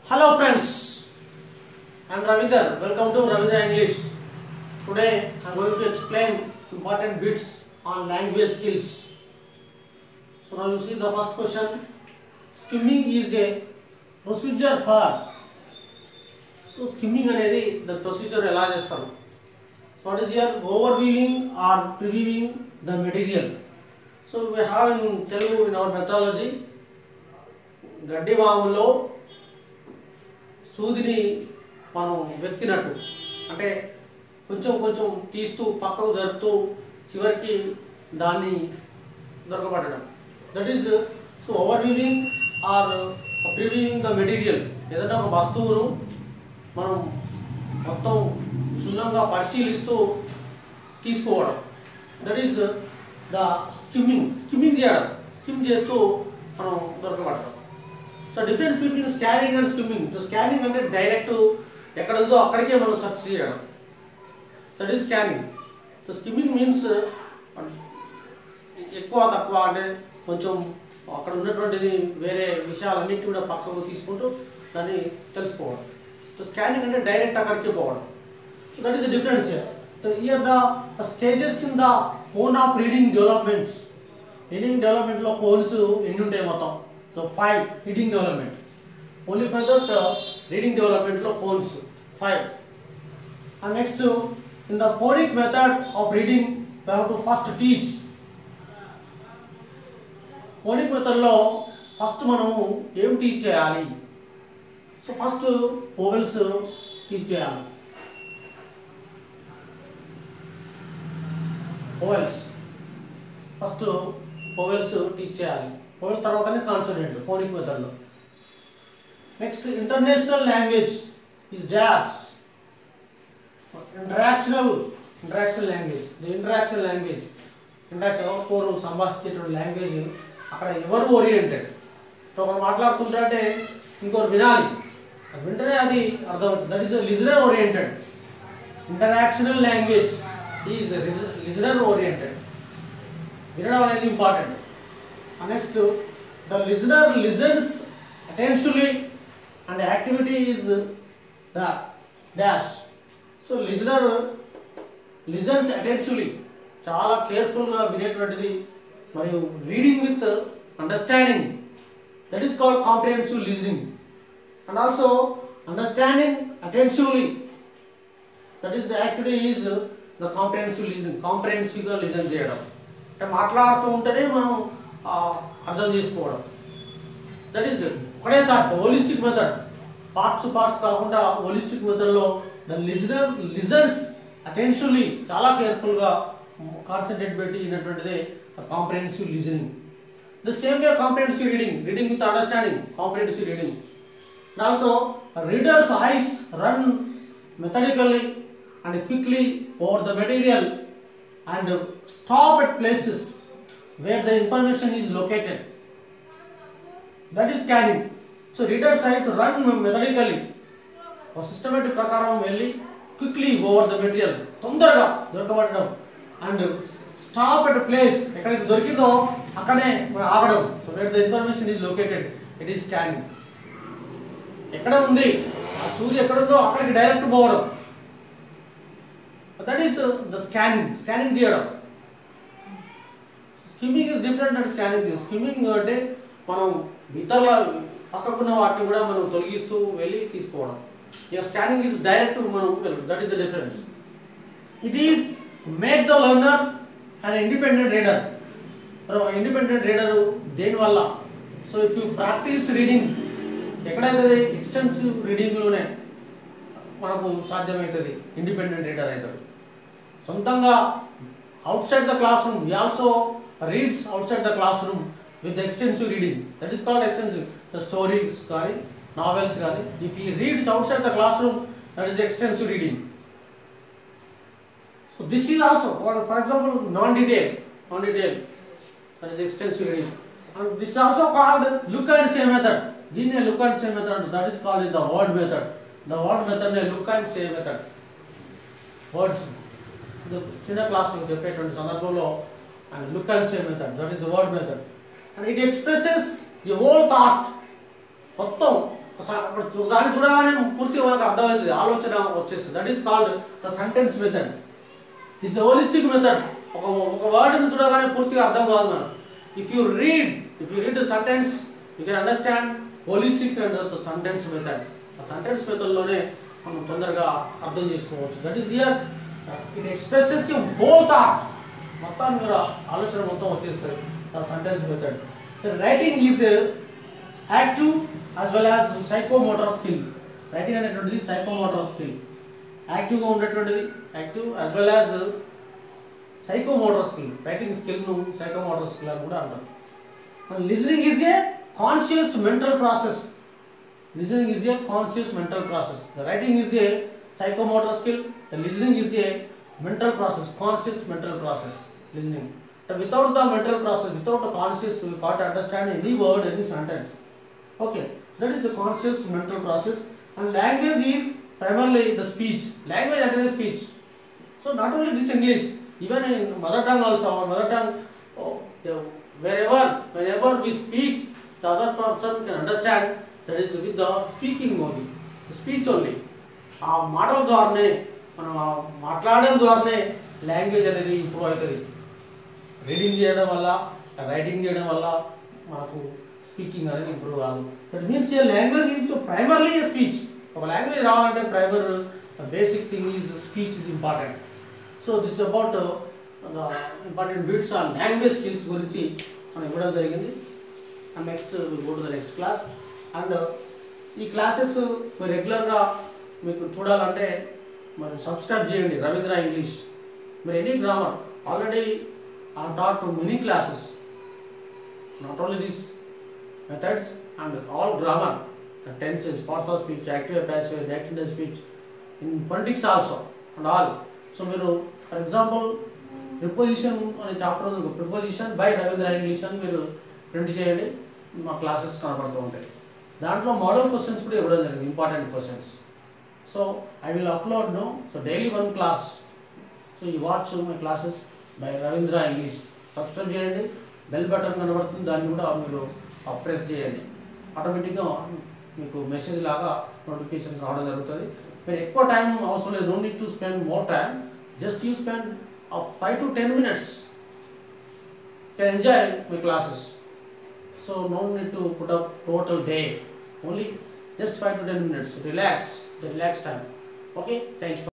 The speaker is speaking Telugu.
Hello friends, I am Ravindra. Welcome to Ravindra English. Today I am going to explain important bits on language skills. So now you see the first question. Skimming is a procedure for. So skimming అనేది the procedure ఎలా చేస్తారు So what is here overviewing or previewing the material. So we have in Telugu in our methodology గడ్డి వాములో సూదిని మనం వెతికినట్టు అంటే కొంచెం కొంచెం తీస్తూ పక్కకు జరుపుతూ చివరికి దాన్ని దొరకబట్టడం that is so overviewing or previewing the material ఏదైనా ఒక వస్తువును మనం మొత్తం క్షుణ్ణంగా పరిశీలిస్తూ తీసుకోవడం that is the skimming skimming చేయడం స్కిమ్ చేస్తూ మనం దొరకబడడం so difference between scanning and skimming so scanning అంటే డైరెక్ట్ ఎక్కడ ఉందో అక్కడికే మనం సెర్చ్ చేయడం that is scanning so skimming means ఎక్కువ తక్కువ అంటే కొంచెం అక్కడ ఉన్నటువంటిది వేరే విషయాలన్నింటి కూడా పక్కకు తీసుకుంటూ దాన్ని తెలుసుకోవడం సో స్కానింగ్ అంటే డైరెక్ట్ అక్కడికి పోవడం so that is the difference so here the stages in the phone of reading developments reading డెవలప్మెంట్లో ఫోన్స్ ఎన్ని ఉంటాయి మొత్తం so five reading development only for that reading డెవలప్మెంట్లో phones five and next in the phonic method of reading we have to first teach phonic మెథడ్లో ఫస్ట్ మనము ఏం టీచ్ చేయాలి సో ఫస్ట్ ఓవెల్స్ టీచ్ చేయాలి ఓవెల్స్ ఫస్ట్ ఓవెల్స్ టీచ్ చేయాలి ఓవెల్ తర్వాతనే కాన్సోనెంట్ ఫోనిక్ మెథడ్లో next international language is dash interactional interactional language the interactional language interaction ఎవరు సంభాషించేటువంటి లాంగ్వేజ్ అక్కడ ఎవరు ఓరియంటెడ్ ఒకరు మాట్లాడుతుంటే ఇంకొకరు వినాలి అది వింటేనే అది అర్థమవుతుంది that is listener oriented interactional language is listener oriented వినడం అనేది important next the listener listens attentively and activity is the dash so listener listens attentively చాలా కేర్ఫుల్గా వినేటువంటిది మరియు reading with understanding that is called comprehensive listening and also understanding attentively that is actually is the comprehensive listening కాంప్రిహెన్సివ్గా లిజన్ చేయడం అంటే మాట్లాడుతూ ఉంటేనే మనం ఆ, అర్థం చేసుకోవడం దట్ ఈస్ ఒకటేసారి హోలిస్టిక్ మెథడ్ పార్ట్స్ పార్ట్స్ కాకుండా హోలిస్టిక్ మెథడ్లో ద లిజనర్ లిజన్స్ అటెన్షియల్లీ చాలా కేర్ఫుల్గా కాన్సన్ట్రేట్ పెట్టి విన్నటువంటిదే comprehensive listening the same way comprehensive reading reading with understanding comprehensive reading And also, a reader's eyes run methodically and quickly over the material and stop at places where the information is located. That is scanning. So, reader's eyes run methodically. ఒక సిస్టమేటిక్ ప్రకారం వెళ్ళి క్విక్లీ ఓవర్ ద మెటీరియల్ తొందరగా దొరకబడడం అండ్ స్టాప్ అట్ ప్లేస్ ఎక్కడైతే దొరికిందో అక్కడే మనం ఆగడం so where the information is located it is scanning ఎక్కడ ఉంది ఆ సూది ఎక్కడ ఉందో అక్కడికి డైరెక్ట్ పోవడం that is the scanning scanning చేయడం skimming is different and scanning skimming అంటే మనం ఇతరుల పక్కకున్న వాటిని కూడా మనం తొలగిస్తూ వెళ్ళి తీసుకోవడం ఇక స్కానింగ్ ఇస్ డైరెక్ట్ మనం that is the difference it is make the learner and independent reader independent reader దేనివల్ల so if you practice reading ఎక్కడైతుంది ఎక్స్టెన్సివ్ రీడింగ్లోనే మనకు సాధ్యమవుతుంది ఇండిపెండెంట్ రీడర్ అవుతాడు సొంతంగా outside the classroom we also reads outside the classroom with extensive reading that is called extensive the stories కానీ నావెల్స్ కానీ if he reads outside the class room that is extensive reading so this is also for example non detail non detail that is extensive reading and this also called look and say method దీన్నే look and say method that is called the word method the word method నే look and say method words చిన్న క్లాస్ లో చెప్పేటువంటి సందర్భంలో and look and say method that is word method and it expresses the whole thought మొత్తం ఒకసారి అప్పుడు దాన్ని చూడగానే పూర్తిగా మనకు అర్థమవుతుంది ఆలోచన వచ్చేస్తుంది that is called the sentence method this holistic method ఒక ఒక వర్డ్ని చూడగానే పూర్తిగా అర్థం కాదు మనం if you read if you read the sentence you can understand holistic and the sentence method ఆ సెంటెన్స్ మెథడ్లోనే మనం తొందరగా అర్థం చేసుకోవచ్చు that is here it expresses you whole thought మొత్తాన్ని మీరు ఆలోచన మొత్తం వచ్చేస్తుంది ఆ sentence method so writing is active as well as psychomotor skill writing అనేటువంటిది సైకోమోటర్ స్కిల్ యాక్టివ్గా ఉండేటువంటిది active as well as psychomotor skill writing స్కిల్ను సైకోమోటర్ స్కిల్ అని కూడా అంటారు listening is a conscious mental process listening is a conscious mental process the writing is a psychomotor skill the listening is a mental process conscious mental process listening So without the mental process without the conscious we can't understand any word any sentence okay that is the conscious mental process and language is primarily the speech language అంటే speech so not only this english even in mother tongue also our mother tongue oh, the- wherever whenever we speak the other person can understand that is with the speaking only the speech only ఆ మాటల ద్వారానే మనం ఆ మాట్లాడడం ద్వారానే లాంగ్వేజ్ అనేది ఇంప్రూవ్ అవుతుంది రీడింగ్ చేయడం వల్ల రైటింగ్ చేయడం వల్ల మనకు స్పీకింగ్ అనేది ఇంప్రూవ్ కాదు that means a language is primarily a speech ఒక లాంగ్వేజ్ రావాలంటే primer basic thing is speech is important so this about important bits on language skills గురించి మనం ఇవ్వడం జరిగింది and next go to the next class and ఈ క్లాసెస్ మీరు రెగ్యులర్గా మీకు చూడాలంటే మరి సబ్స్క్రైబ్ చేయండి రవీంద్ర ఇంగ్లీష్ మీరు any grammar already I taught many classes not only these methods and all grammar tenses parts of speech active passive active speech in politics also and also మీరు ఫర్ ఎగ్జాంపుల్ ప్రిపోజిషన్ అనే చాప్టర్ ఉంది ప్రిపోజిషన్ బై రవీంద్ర ఇంగ్లీష్ అని మీరు ప్రింట్ చేయండి మా క్లాసెస్ కనపడుతూ ఉంటాయి దాంట్లో మోడల్ క్వశ్చన్స్ కూడా ఇవ్వడం జరిగింది important questions so I will upload no so daily one class so ఈ watch my classes by Ravindra English subscribe చేయండి బెల్ బటన్ కనబడుతుంది దాన్ని కూడా మీరు ప్రెస్ చేయండి ఆటోమేటిక్గా మీకు మెసేజ్ లాగా నోటిఫికేషన్స్ రావడం జరుగుతుంది మీరు ఎక్కువ టైం అవసరం లేదు no need to spend more time just you spend five to ten minutes can enjoy my classes so no need to put up total day only just 5 to 10 minutes relax the relax time okay thank you